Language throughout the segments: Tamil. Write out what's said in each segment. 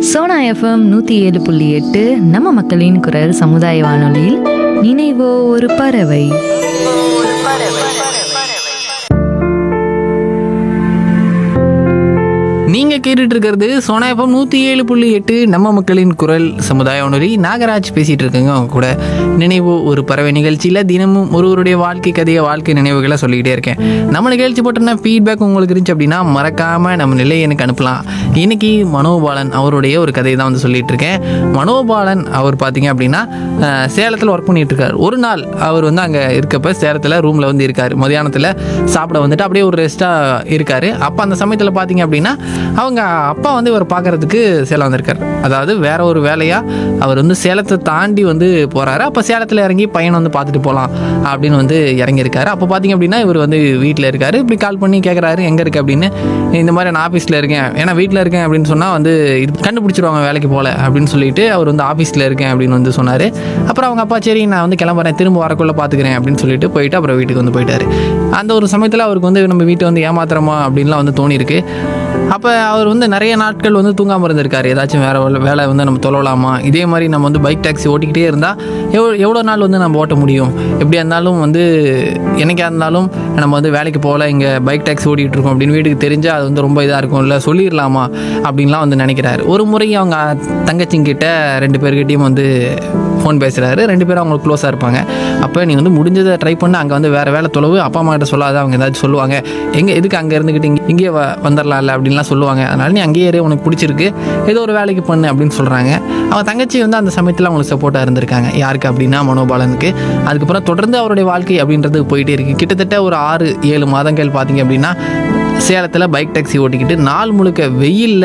சோனா எஃப்எம் நூற்றி ஏழு புள்ளி எட்டு நம்ம மக்களின் குரல் சமுதாய வானொலியில் நினைவோ ஒரு பறவை நீங்க கேட்டுட்டு இருக்கிறது சோனா எஃப்எம் நூத்தி ஏழு புள்ளி எட்டு நம்ம மக்களின் குரல் சமுதாய உணரி நாகராஜ் பேசிட்டு இருக்கேங்க அவங்க கூட நினைவு ஒரு பறவை நிகழ்ச்சியில தினமும் ஒருவருடைய வாழ்க்கை கதையை வாழ்க்கை நினைவுகளை சொல்லிக்கிட்டே இருக்கேன் நம்ம நிகழ்ச்சி போட்டோன்னா ஃபீட்பேக் உங்களுக்கு இருந்துச்சு அப்படின்னா மறக்காம நம்ம நிலையை எனக்கு அனுப்பலாம் இன்னைக்கு மனோபாலன் அவருடைய ஒரு கதையை தான் வந்து சொல்லிட்டு இருக்கேன் மனோபாலன் அவர் பார்த்தீங்க அப்படின்னா அஹ், சேலத்தில் ஒர்க் பண்ணிட்டு இருக்காரு ஒரு நாள் அவர் வந்து அங்கே இருக்கப்ப சேலத்தில் ரூமில் வந்து இருக்காரு மதியானத்தில் சாப்பிட வந்துட்டு அப்படியே ஒரு ரெஸ்ட்டாக இருக்காரு அப்போ அந்த சமயத்தில் பார்த்தீங்க அப்படின்னா அவங்க அப்பா வந்து இவர் பார்க்கறதுக்கு சேலம் வந்திருக்காரு அதாவது வேற ஒரு வேலையாக அவர் வந்து சேலத்தை தாண்டி வந்து போகிறாரு அப்போ சேலத்தில் இறங்கி பையனை வந்து பார்த்துட்டு போகலாம் அப்படின்னு வந்து இறங்கியிருக்காரு அப்போ பார்த்தீங்க அப்படின்னா இவர் வந்து வீட்டில் இருக்காரு இப்படி கால் பண்ணி கேட்குறாரு எங்கே இருக்கு அப்படின்னு இந்த மாதிரி நான் ஆஃபீஸில் இருக்கேன் ஏன்னா வீட்டில் இருக்கேன் அப்படின்னு சொன்னால் வந்து இது கண்டுபிடிச்சிருவாங்க வேலைக்கு போகல அப்படின்னு சொல்லிட்டு அவர் வந்து ஆஃபீஸில் இருக்கேன் அப்படின்னு வந்து சொன்னார் அப்புறம் அவங்க அப்பா சரி நான் வந்து கிளம்புறேன் திரும்ப வரக்குள்ள பார்த்துக்கிறேன் அப்படின்னு சொல்லிட்டு போயிட்டு அப்புறம் வீட்டுக்கு வந்து போயிட்டாரு அந்த ஒரு சமயத்தில் அவருக்கு வந்து நம்ம வீட்டை வந்து ஏமாத்துறோமா அப்படின்லாம் வந்து தோணியிருக்கு அப்போ அவர் வந்து நிறைய நாட்கள் வந்து தூங்காமல் இருந்திருக்காரு ஏதாச்சும் வேற வேலை- வேலை வந்து நம்ம தொலைவலாமா இதே மாதிரி நம்ம வந்து பைக் டாக்ஸி ஓட்டிக்கிட்டே இருந்தால் எவ்வளோ எவ்வளோ நாள் வந்து நம்ம ஓட்ட முடியும் எப்படியா இருந்தாலும் வந்து என்னைக்கா இருந்தாலும் நம்ம வந்து வேலைக்கு போகல இங்கே பைக் டாக்ஸி ஓட்டிகிட்டு இருக்கோம் அப்படின்னு வீட்டுக்கு தெரிஞ்சால் அது வந்து ரொம்ப இதாக இருக்கும் இல்லை சொல்லிடலாமா அப்படின்லாம் வந்து நினைக்கிறாரு ஒரு முறை அவங்க தங்கச்சிங்கிட்ட ரெண்டு பேர்கிட்டையும் வந்து ஃபோன் பேசுகிறாரு ரெண்டு பேரும் அவங்களுக்கு க்ளோஸாக இருப்பாங்க அப்போ நீ வந்து முடிஞ்சதை ட்ரை பண்ண அங்கே வந்து வேறு வேலை தொலைவு அப்பா அம்மா கிட்ட சொல்லாத அவங்க ஏதாச்சும் சொல்லுவாங்க எங்கே எதுக்கு அங்கே இருந்துக்கிட்டு இங்கே இங்கேயே வ வந்துடலாம்ல அப்படின்லாம் சொல்லுவாங்க அதனால நீ அங்கேயே இரு, உனக்கு பிடிச்சிருக்கு ஏதோ ஒரு வேலைக்கு பண்ணு அப்படின்னு சொல்கிறாங்க அவன் தங்கச்சி வந்து அந்த சமயத்தில் அவங்களுக்கு சப்போர்ட்டாக இருந்திருக்காங்க யாருக்கு அப்படின்னா மனோபாலனுக்கு அதுக்கப்புறம் தொடர்ந்து அவருடைய வாழ்க்கை அப்படின்றது போயிட்டே இருக்குது கிட்டத்தட்ட ஒரு ஆறு ஏழு மாதங்கள் பார்த்தீங்க அப்படின்னா சேலத்தில் பைக் டாக்ஸி ஓட்டிக்கிட்டு நாள் முழுக்க வெயிலில்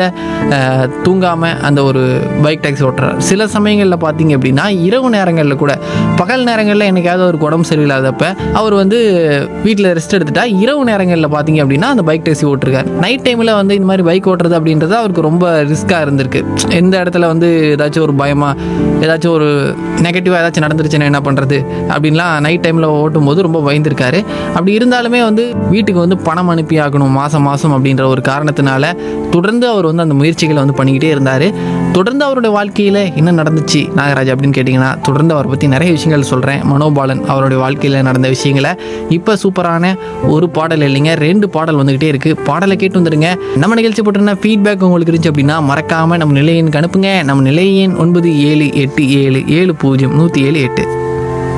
தூங்காமல் அந்த ஒரு பைக் டாக்ஸி ஓட்டுறார் சில சமயங்களில் பார்த்தீங்க அப்படின்னா இரவு நேரங்களில் கூட பகல் நேரங்களில் என்னைக்காவது ஒரு உடம்பு சரியில்லாதப்ப அவர் வந்து வீட்டில் ரெஸ்ட் எடுத்துட்டா இரவு நேரங்களில் பார்த்தீங்க அப்படின்னா அந்த பைக் டாக்ஸி ஓட்டிருக்காரு நைட் டைமில் வந்து இந்த மாதிரி பைக் ஓட்டுறது அப்படின்றது அவருக்கு ரொம்ப ரிஸ்க்காக இருந்திருக்கு எந்த இடத்துல வந்து ஏதாச்சும் ஒரு பயமாக ஏதாச்சும் ஒரு நெகட்டிவாக ஏதாச்சும் நடந்துருச்சுன்னா என்ன பண்ணுறது அப்படின்லாம் நைட் டைமில் ஓட்டும்போது ரொம்ப பயந்துருக்காரு அப்படி இருந்தாலுமே வந்து வீட்டுக்கு வந்து பணம் அனுப்பி ஆகணும் மாதம் மாதம் அப்படின்ற ஒரு காரணத்தினால தொடர்ந்து அவர் வந்து அந்த முயற்சிகளை வந்து பண்ணிக்கிட்டே இருந்தார் தொடர்ந்து அவருடைய வாழ்க்கையில் என்ன நடந்துச்சு நாகராஜ் அப்படின்னு கேட்டிங்கன்னா தொடர்ந்து அவரை பற்றி நிறைய விஷயங்கள் சொல்கிறேன் மனோபாலன் அவருடைய வாழ்க்கையில் நடந்த விஷயங்களை இப்போ சூப்பரான ஒரு பாடல் இல்லைங்க ரெண்டு பாடல் வந்துக்கிட்டே இருக்குது பாடலை கேட்டு வந்துடுங்க நம்ம நிகழ்ச்சி போட்டிருந்த ஃபீட்பேக் உங்களுக்கு இருந்துச்சு அப்படின்னா மறக்காமல் நம்ம நிலையனுக்கு அனுப்புங்க நம்ம நிலையன் ஒன்பது ஏழு எட்டு ஏழு ஏழு பூஜ்ஜியம் நூற்றி ஏழு எட்டு